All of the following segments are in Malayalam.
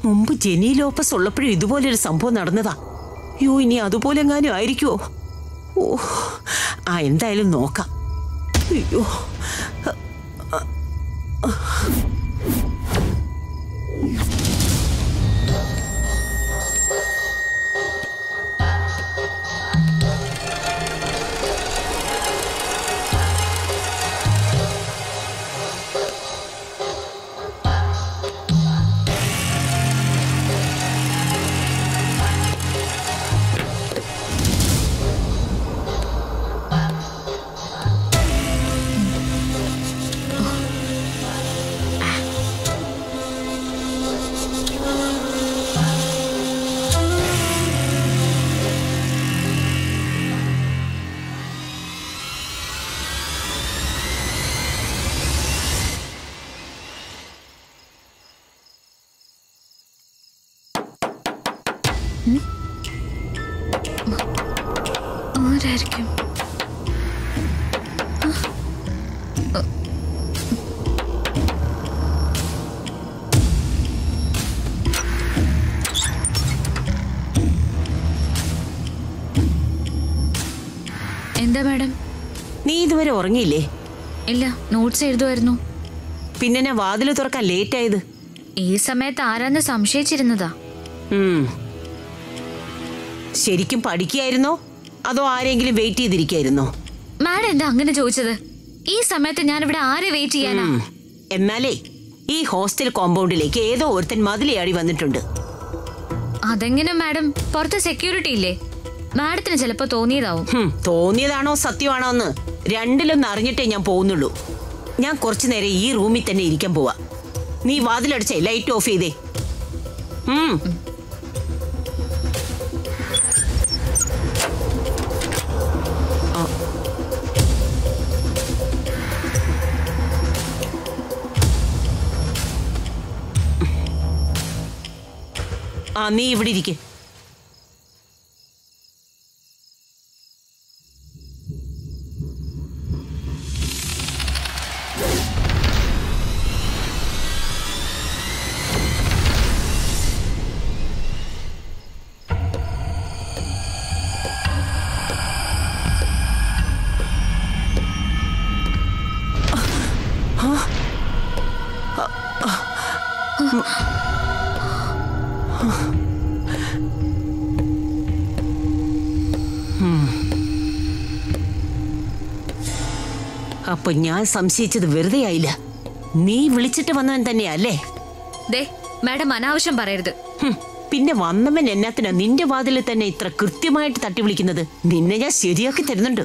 മുമ്പ് ജെനി ലോപ്പസ് ഉള്ളപ്പോഴും ഇതുപോലൊരു സംഭവം നടന്നതാ യോ ഇനി അതുപോലെ എങ്ങാനും ആയിരിക്കുമോ ഓ ആ എന്തായാലും നോക്കാം അയ്യോ ആരായിരിക്കും എന്താ മാഡം നീ ഇതുവരെ ഉറങ്ങിയില്ലേ ഇല്ല നോട്ട്സ് എഴുതുമായിരുന്നു പിന്നെ ഞാൻ വാതിൽ തുറക്കാൻ ലേറ്റ് ആയത് ഈ സമയത്ത് ആരാന്ന് സംശയിച്ചിരുന്നതാ ഉം. ശരിക്കും പഠിക്കായിരുന്നോ അതോ ആരെങ്കിലും വെയിറ്റ് ചെയ്തിരിക്കായിരുന്നോ മാഡം എന്താ അങ്ങനെ ചോദിച്ചത് ഈ സമയത്ത് ഞാൻ ഇവിടെ ആരെ വെയിറ്റ് ചെയ്യാനാ ഉം. എന്നാലേ ഈ ഹോസ്റ്റൽ കോമ്പൗണ്ടിലേക്ക് ഏതോ ഒരുത്തൻ മതിലയാടി വന്നിട്ടുണ്ട് അതെങ്ങനെ മാഡം പുറത്ത് സെക്യൂരിറ്റി ഇല്ലേ മാഡത്തിന് ചിലപ്പോ തോന്നിയതാവും ഹും, തോന്നിയതാണോ സത്യമാണോ എന്ന് രണ്ടിലൊന്നും അറിഞ്ഞിട്ടേ ഞാൻ പോകുന്നുള്ളൂ ഞാൻ കുറച്ചു നേരം ഈ റൂമിൽ തന്നെ ഇരിക്കാൻ പോവാ നീ വാതിലടച്ചേ ലൈറ്റ് ഓഫ് ചെയ്തേ ഉം. ആ. ആ നീ ഇവിടെ ഇരിക്കേ അപ്പൊ ഞാൻ സംശയിച്ചത് വെറുതെ ആയില്ല നീ വിളിച്ചിട്ട് വന്നവൻ തന്നെയല്ലേ ദേ മാഡം അനാവശ്യം പറയരുത് ഹും, പിന്നെ വന്നവൻ എന്നാത്തിനാ നിന്റെ വാതിലിൽ തന്നെ ഇത്ര കൃത്യമായിട്ട് തട്ടി വിളിക്കുന്നത് നിന്നെ ഞാൻ ശരിയാക്കി തരുന്നുണ്ട്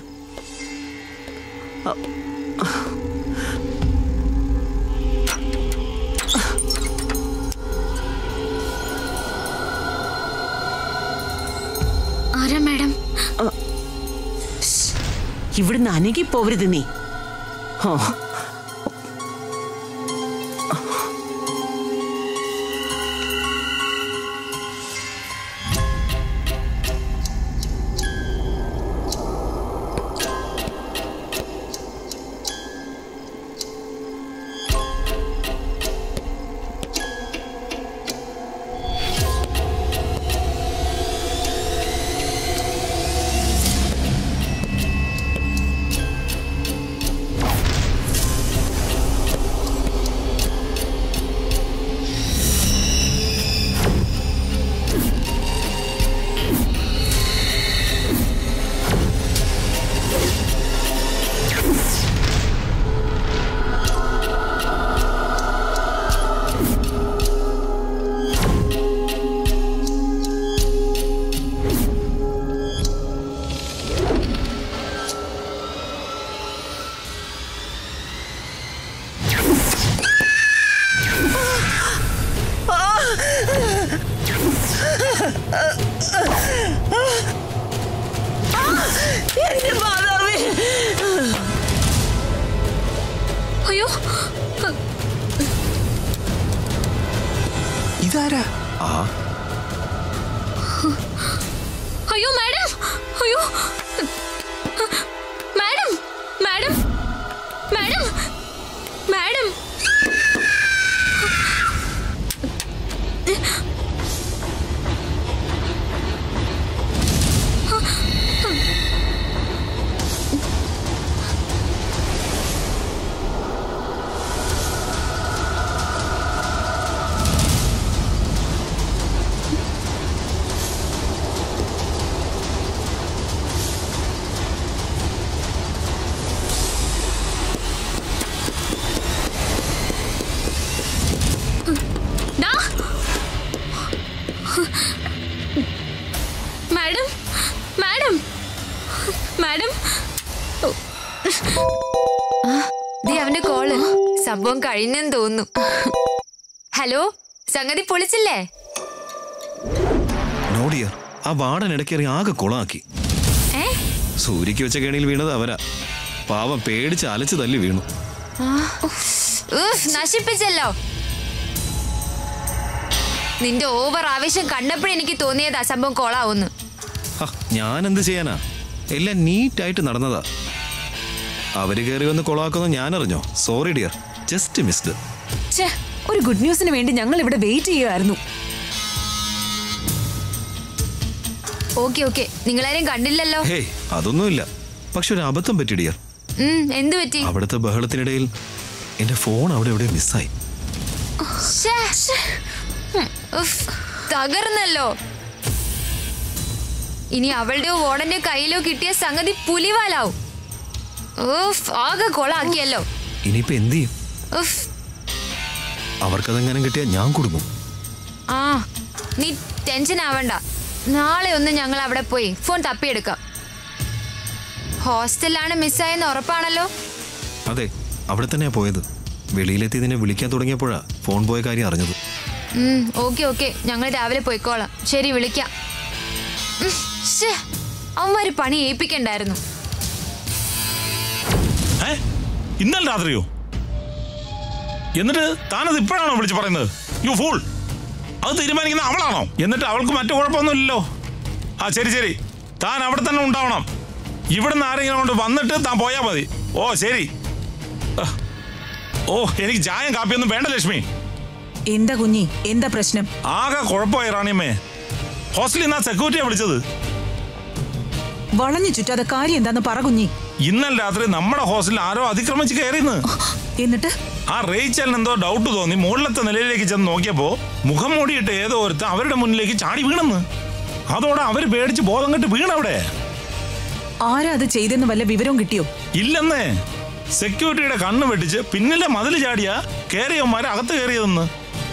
ആരാ മാഡം ഇവിടുന്ന് അനകി പോവരുത് നീ ഹോ, എന്റെ മാതാവേ അയ്യോ ഇതാരാ ആ അയ്യോ മാഡം അയ്യോ മാഡം മാഡം മാഡം മാഡം ദാ. മാഡം മാഡം മാഡം ദേ അവന്റെ കോള് സംഭവം കഴിഞ്ഞെന്ന് തോന്നുന്നു ഹലോ സംഗതി പൊളിച്ചില്ലേ നോടിയർ ആ വാടൻ ഇടയ്ക്കേറി ആകെ കുളമാക്കി ഏ സൂര്യക്ക് വെച്ച കെണിയിൽ വീണത് അവരാ പാവം പേടിച്ച് അലച്ചു തല്ലി വീണു ഉഫ്, നശിപ്പിച്ചല്ലോ നിന്റെ ഓവർ ആവേശം കണ്ടപ്പോഴെനിക്ക് തോന്നിയതാ സംഭവം കോളാവുന്നു ഹ, ഞാൻ എന്ത് ചെയ്യാനാ എല്ലാം നീറ്റായിട്ട് നടന്നതാ അവര് കയറി വന്ന് കൊളാക്കുന്നത് ഞാൻ അറിഞ്ഞോ സോറി ഡിയർ ജസ്റ്റ് മിസ്ഡ് ഛേ ഒരു ഗുഡ് ന്യൂസിന് വേണ്ടി ഞങ്ങൾ ഇവിടെ വെയിറ്റ് ചെയ്യുമായിരുന്നു ഓക്കെ ഓക്കെ നിങ്ങളാരും കണ്ടില്ലല്ലോ ഹേയ് അതൊന്നുമില്ല പക്ഷെ ഒരു അബദ്ധം പറ്റി ഡിയർ ഉം എന്തു പറ്റി അവിടുത്തെ ബഹളത്തിനിടയിൽ എന്റെ ഫോൺ അവിടെ എവിടെ മിസ്സായി ശ്ശേ. ഉഫ്, തകർന്നല്ലോ ഇനി അവളുടെയോ ഓടന്റെ കയ്യിലോ കിട്ടിയ സംഗതി പുലിവാലാവും ഉഫ്, ആകെ കൊളാക്കിയല്ലോ ഇനിയിപ്പോ എന്ത് ചെയ്യും ഉഫ്, അവർക്കതെങ്ങനെ കിട്ടിയാൽ ഞാൻ കൊടുക്കും ആ നീ ടെൻഷൻ ആവണ്ട നാളെ ഒന്ന് ഞങ്ങൾ അവിടെ പോയി ഫോൺ തപ്പിയെടുക്കാം ഹോസ്റ്റലിലാണ് മിസ്സായെന്ന് ഉറപ്പാണല്ലോ അതെ അവിടെ തന്നെയാ പോയത് വെളിയിലെത്തി നിന്നെ വിളിക്കാൻ തുടങ്ങിയപ്പോഴാ ഫോൺ പോയ കാര്യം അറിഞ്ഞത് ഉം, ഓക്കെ ഓക്കെ ഞങ്ങൾ രാവിലെ പോയിക്കോളാം ശരി വിളിക്കാം ഉം, ശ്ശേ, അവന്മാര് പണി ഏൽപ്പിക്കണ്ടായിരുന്നു ഏ ഇന്നലെ രാത്രിയോ എന്നിട്ട് താനത് ഇപ്പോഴാണോ വിളിച്ച് പറയുന്നത് യു ഫൂൾ അത് തീരുമാനിക്കുന്ന അവളാണോ എന്നിട്ട് അവൾക്ക് മറ്റു കുഴപ്പമൊന്നുമില്ലല്ലോ ആ ശരി ശരി താൻ അവിടെ തന്നെ ഉണ്ടാവണം ഇവിടുന്ന് ആരെങ്കിലും കൊണ്ട് വന്നിട്ട് താൻ പോയാൽ മതി ഓ ശരി അഹ്. ഓ എനിക്ക് ചായം കാപ്പിയൊന്നും വേണ്ട ലക്ഷ്മി എന്താ കുഞ്ഞി എന്താ പ്രശ്നം ആകെ കുഴപ്പമായി റാണിയമ്മേ ഹോസ്റ്റലിൽ നിന്നാ സെക്യൂരിറ്റിയെ വിളിച്ചത് വളഞ്ഞു ചുറ്റാതെ കാര്യം എന്താന്ന് പറ കുഞ്ഞി ഇന്നലെ രാത്രി നമ്മുടെ ഹോസ്റ്റലിൽ ആരോ അതിക്രമിച്ച് കയറിയെന്ന് എന്നിട്ട് ആ റേച്ചലിന് എന്തോ ഡൗട്ട് തോന്നി മുകളിലത്തെ നിലയിലേക്ക് ചെന്ന് നോക്കിയപ്പോ മുഖം മൂടിയിട്ട് ഏതോ ഒരുത്ത അവരുടെ മുന്നിലേക്ക് ചാടി വീണെന്ന് അതോടെ അവര് പേടിച്ച് ബോധം കെട്ട് വീണവിടെ ആരാ അത് ചെയ്തെന്ന് വല്ല വിവരവും കിട്ടിയോ ഇല്ലെന്നേ സെക്യൂരിറ്റിയുടെ കണ്ണ് വെട്ടിച്ച് പിന്നിലെ മതിൽ ചാടിയ കേറിയവന്മാരെ അകത്ത് കയറിയതെന്ന്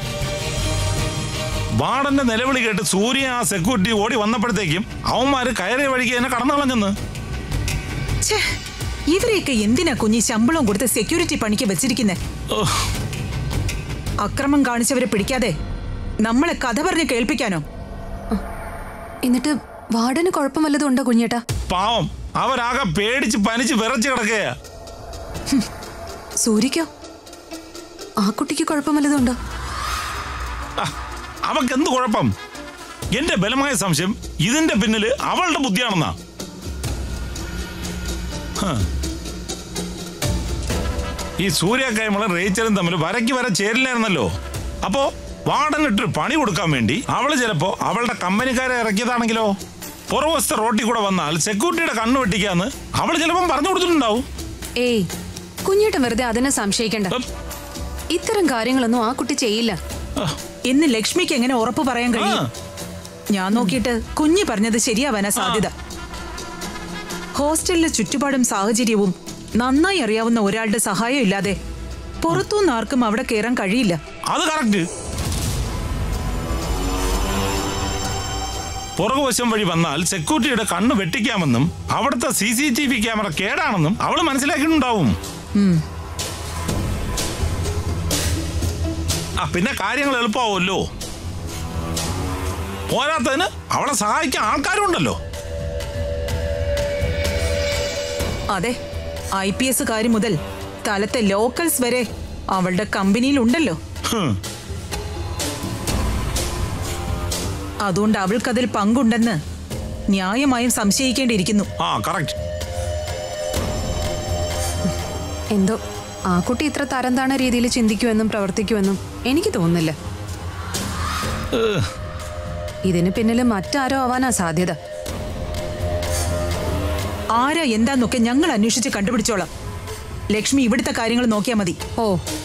വാർഡന്റെ നിലവിളി കേട്ട് സൂര്യ ആ സെക്യൂരിറ്റി ഓടി വന്നപ്പോഴത്തേക്കും അവന്മാര് കയറിയ വഴിക്ക് തന്നെ കടന്നു കളഞ്ഞെന്ന് ഛേ ഇവരെയൊക്കെ എന്തിനാ കുഞ്ഞി ശമ്പളം കൊടുത്ത് സെക്യൂരിറ്റി പണിക്ക് വെച്ചിരിക്കുന്നെ ഓഹ്, അക്രമം കാണിച്ചവരെ പിടിക്കാതെ നമ്മളെ കഥ പറഞ്ഞ് കേൾപ്പിക്കാനോ എന്നിട്ട് വാർഡന് കുഴപ്പം വല്ലതും ഉണ്ടോ കുഞ്ഞേട്ടാ പാവം അവരാകെ പേടിച്ച് പനിച്ച് വിറച്ച് കിടക്കുകയാ സൂര്യക്കോ ആ കുട്ടിക്ക് കുഴപ്പം വല്ലതും ഉണ്ടോ ആ, അവക്ക് എന്ത് കുഴപ്പം എന്റെ ബലമായ സംശയം ഇതിന്റെ പിന്നില് അവളുടെ ബുദ്ധിയാണെന്നാ ഹ. ഈ സൂര്യക്കൈമളും റേച്ചലും തമ്മിൽ വരയ്ക്ക് വര ചേരില്ലായിരുന്നല്ലോ അപ്പോ വാടനിട്ടൊരു പണി കൊടുക്കാൻ വേണ്ടി അവള് ചിലപ്പോ അവളുടെ കമ്പനിക്കാരെ ഇറക്കിയതാണെങ്കിലോ പുറവസ്ഥ റോട്ടിൽ കൂടെ വന്നാൽ സെക്യൂരിറ്റിയുടെ കണ്ണു വെട്ടിക്കാന്ന് അവള് ചിലപ്പം പറഞ്ഞു കൊടുത്തിട്ടുണ്ടാവും ഏയ് കുഞ്ഞേട്ടൻ വെറുതെ അതിനെ സംശയിക്കണ്ട ഉം. ഇത്തരം കാര്യങ്ങളൊന്നും ആ കുട്ടി ചെയ്യില്ല ആ, എന്ന് ലക്ഷ്മിക്ക് എങ്ങനെ ഉറപ്പ് പറയാൻ കഴിയും ആ. ഞാൻ നോക്കിയിട്ട് കുഞ്ഞി പറഞ്ഞത് ശരിയാവാനാ സാധ്യത ഹോസ്റ്റലിലെ ചുറ്റുപാടും സാഹചര്യവും നന്നായി അറിയാവുന്ന ഒരാളുടെ സഹായം ഇല്ലാതെ പുറത്തുനിന്ന് ആർക്കും അവിടെ കയറാൻ കഴിയില്ല അത് കറക്റ്റ് പുറകുവശം വഴി വന്നാൽ സെക്യൂരിറ്റിയുടെ കണ്ണ് വെട്ടിക്കാമെന്നും അവിടുത്തെ C C T V camera കേടാണെന്നും അവള് മനസ്സിലാക്കിയിട്ടുണ്ടാവും ആ പിന്നെ കാര്യങ്ങൾ എളുപ്പമാവുമല്ലോ പോരാത്തതിന് അവളെ സഹായിക്കാൻ ആൾക്കാരുണ്ടല്ലോ അതെ ഐ പി എസ് കാര്യം മുതൽ സ്ഥലത്തെ ലോക്കൽസ് വരെ അവളുടെ കമ്പനിയിൽ ഉണ്ടല്ലോ ഹും. അതുകൊണ്ട് അവൾക്കതിൽ പങ്കുണ്ടെന്ന് ന്യായമായും സംശയിക്കേണ്ടിയിരിക്കുന്നു ആ കറക്റ്റ് എന്തോ ആ കുട്ടി ഇത്ര തരം താണ രീതിയിൽ ചിന്തിക്കുമെന്നും പ്രവർത്തിക്കുമെന്നും എനിക്ക് തോന്നുന്നില്ല ഇതിന് പിന്നിൽ മറ്റാരോ ആവാനാ സാധ്യത ആരാ എന്താന്നൊക്കെ ഞങ്ങൾ അന്വേഷിച്ച് കണ്ടുപിടിച്ചോളാം ലക്ഷ്മി ഇവിടുത്തെ കാര്യങ്ങൾ നോക്കിയാൽ മതി ഓ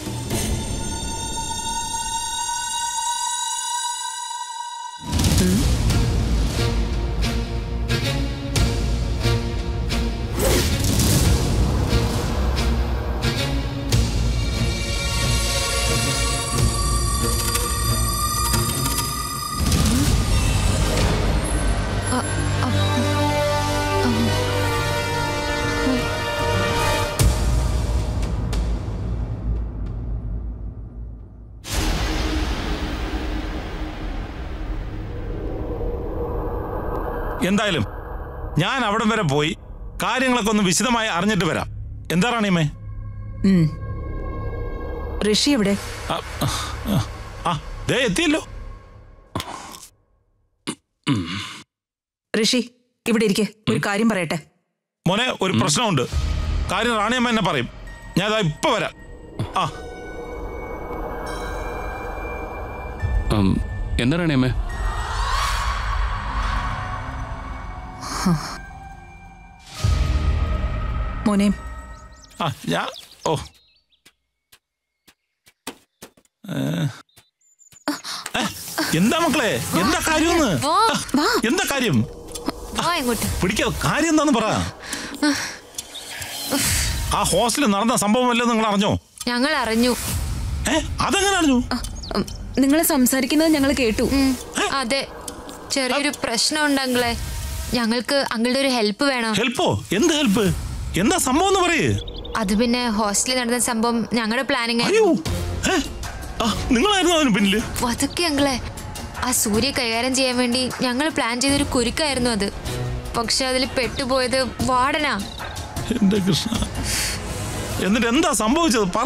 എന്തായാലും ഞാൻ അവിടം വരെ പോയി കാര്യങ്ങളൊക്കെ ഒന്ന് വിശദമായി അറിഞ്ഞിട്ട് വരാം എന്താ റാണിയമ്മേ ഉം. ഋഷി എവിടെ ആ, ആ, ആ ദേ എത്തിയല്ലോ ഋഷി ഇവിടെ ഇരിക്കെ ഒരു കാര്യം പറയട്ടെ മോനെ ഒരു പ്രശ്നമുണ്ട് കാര്യം റാണിയമ്മ എന്നെ പറയും ഞാൻ അതാ ഇപ്പൊ വരാം ആ ഉം, എന്താ റാണിയമ്മേ മോനെ ആ ഞാൻ ഓ ഏ. ഏ, എന്താ മക്കളെ എന്താ കാര്യമെന്ന് വാ എന്താ കാര്യം വാ ഇങ്ങോട്ട് പിടിക്കാ കാര്യം എന്താന്ന് പറ ആ ഹോസ്റ്റലിൽ നടന്ന സംഭവമല്ലോ നിങ്ങൾ അറിഞ്ഞോ ഞങ്ങൾ അറിഞ്ഞു ഏ അതെങ്ങനെ അറിഞ്ഞു നിങ്ങൾ സംസാരിക്കുന്നത് ഞങ്ങൾ കേട്ടു ഉം, അതെ ചെറിയൊരു പ്രശ്നം ഉണ്ടെങ്കിലേ ഞങ്ങൾക്ക് അങ്ങളുടെ ഒരു ഹെൽപ്പ് വേണം ഹെൽപ്പോ എന്ത് ഹെൽപ്പ് എന്താ സംഭവം എന്ന് പറയേ അത് പിന്നെ ഹോസ്റ്റലിൽ നടന്ന സംഭവം ഞങ്ങളുടെ പ്ലാനിങ് അയ്യോ ഏ ആ നിങ്ങളായിരുന്നു അതിന് പിന്നില് അതൊക്കെ ഞങ്ങളെ ആ സൂര്യ കൈകാര്യം ചെയ്യാൻ വേണ്ടി ഞങ്ങൾ പ്ലാൻ ചെയ്തൊരു കുരുക്കായിരുന്നു അത് പക്ഷെ അതിൽ പെട്ടുപോയത് വാടനാ എന്റെ കൃഷ്ണ എന്നിട്ട് എന്താ സംഭവിച്ചത് പറ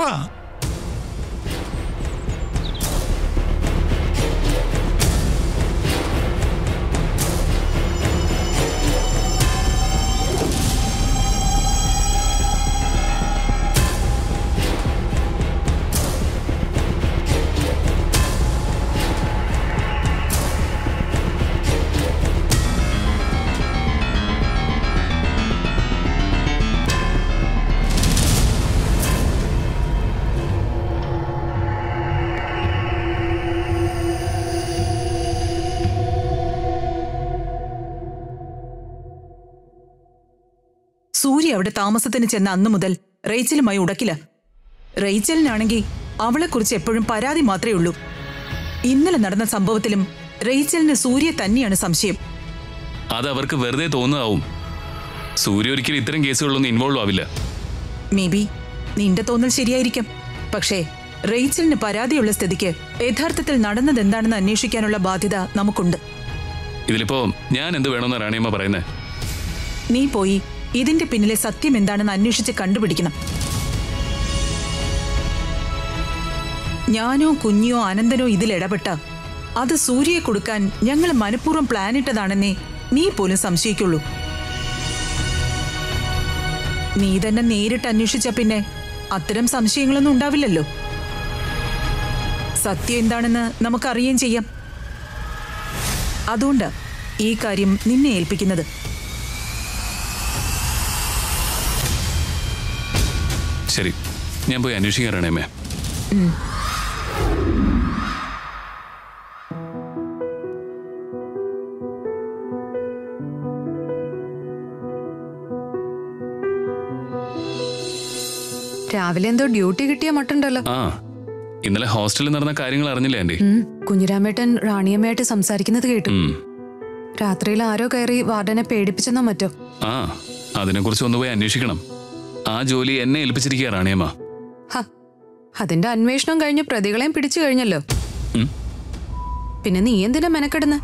സൂര്യ അവിടെ താമസത്തിന് ചെന്ന അന്നു മുതൽ റേച്ചലുമായി ഉടക്കില്ല റേച്ചലിനാണെങ്കിൽ അവളെക്കുറിച്ച് എപ്പോഴും പരാതി മാത്രമേ ഉള്ളൂ ഇന്നലെ നടന്ന സംഭവത്തിലും റേച്ചലിന് സൂര്യ തന്നെയാണ് സംശയം അത് അവർക്ക് വെറുതെ തോന്നുന്നതാവും സൂര്യ ഒരിക്കലും ഇത്തരം കേസുകളിലൊന്നും ഇൻവോൾവ് ആവില്ല മേ ബി നിന്റെ തോന്നൽ ശരിയായിരിക്കാം പക്ഷേ റേച്ചലിന് പരാതിയുള്ള സ്ഥിതിക്ക് യഥാർത്ഥത്തിൽ നടന്നതെന്താണെന്ന് അന്വേഷിക്കാനുള്ള ബാധ്യത നമുക്കുണ്ട് ഇതിലിപ്പോ ഞാൻ എന്ത് വേണമെന്ന് റാണിയമ്മ പറയുന്നത് നീ പോയി ഇതിന്റെ പിന്നിലെ സത്യം എന്താണെന്ന് അന്വേഷിച്ച് കണ്ടുപിടിക്കണം ഞാനോ കുഞ്ഞിയോ അനന്തനോ ഇതിൽ ഇടപെട്ട അത് സൂര്യയെ കൊടുക്കാൻ ഞങ്ങൾ മനഃപൂർവ്വം പ്ലാൻ ഇട്ടതാണെന്നേ നീ പോലും സംശയിക്കുള്ളൂ നീ തന്നെ നേരിട്ട് അന്വേഷിച്ച പിന്നെ അത്തരം സംശയങ്ങളൊന്നും ഉണ്ടാവില്ലല്ലോ സത്യം എന്താണെന്ന് നമുക്കറിയുകയും ചെയ്യാം അതുകൊണ്ട് ഈ കാര്യം നിന്നെ ഏൽപ്പിക്കുന്നത് ശരി ഞാൻ പോയി അന്വേഷിക്കാൻ റാണിയമ്മേ രാവിലെ എന്തോ ഡ്യൂട്ടി കിട്ടിയ മട്ടുണ്ടല്ലോ ആ ഇന്നലെ ഹോസ്റ്റലിൽ നടന്ന കാര്യങ്ങൾ അറിഞ്ഞില്ലേ ആന്റി ഉം, കുഞ്ഞിരാമേട്ടൻ റാണിയമ്മയായിട്ട് സംസാരിക്കുന്നത് കേട്ടു ഉം. രാത്രിയിൽ ആരോ കയറി വാർഡനെ പേടിപ്പിച്ചെന്നോ മറ്റോ ആ അതിനെക്കുറിച്ച് ഒന്ന് പോയി അന്വേഷിക്കണം ആ ജോലി എന്നെ ഏൽപ്പിച്ചിരിക്കുക റാണിയമ്മ ഹ അതിന്റെ അന്വേഷണം കഴിഞ്ഞ് പ്രതികളെയും പിടിച്ചു കഴിഞ്ഞല്ലോ ഉം. പിന്നെ നീ എന്തിനാ മെനക്കെടുന്ന്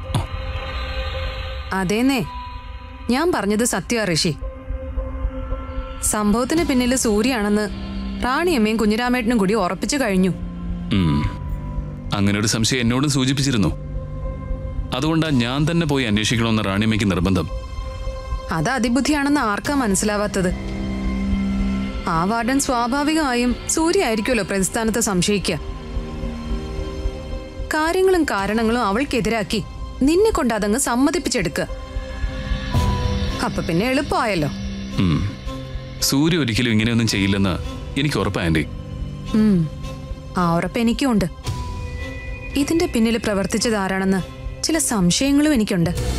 അതേന്നേ ഞാൻ പറഞ്ഞത് സത്യ ഋഷി സംഭവത്തിന് പിന്നിൽ സൂര്യാണെന്ന് റാണിയമ്മയും കുഞ്ഞിരാമേട്ടനും കൂടി ഉറപ്പിച്ചു കഴിഞ്ഞു ഉം. അങ്ങനെ ഒരു സംശയം എന്നോടും സൂചിപ്പിച്ചിരുന്നു അതുകൊണ്ടാ ഞാൻ തന്നെ പോയി അന്വേഷിക്കണമെന്ന് റാണിയമ്മയ്ക്ക് നിർബന്ധം അത് അതിബുദ്ധിയാണെന്ന് ആർക്കാ മനസ്സിലാവാത്തത് ആ വാർഡൻ സ്വാഭാവികമായും സൂര്യ ആയിരിക്കുമല്ലോ പ്രതിസ്ഥാനത്ത് സംശയിക്കുക കാര്യങ്ങളും കാരണങ്ങളും അവൾക്കെതിരാക്കി നിന്നെ കൊണ്ട് അതങ്ങ് സമ്മതിപ്പിച്ചെടുക്കുക അപ്പൊ പിന്നെ എളുപ്പമായല്ലോ ഉം. സൂര്യ ഒരിക്കലും ഇങ്ങനെയൊന്നും ചെയ്യില്ലെന്ന് എനിക്ക് ഉറപ്പാ ആൻറ്റി ഉം. ആ ഉറപ്പ് എനിക്കും ഉണ്ട് ഇതിന്റെ പിന്നിൽ പ്രവർത്തിച്ചത് ആരാണെന്ന് ചില സംശയങ്ങളും എനിക്കുണ്ട്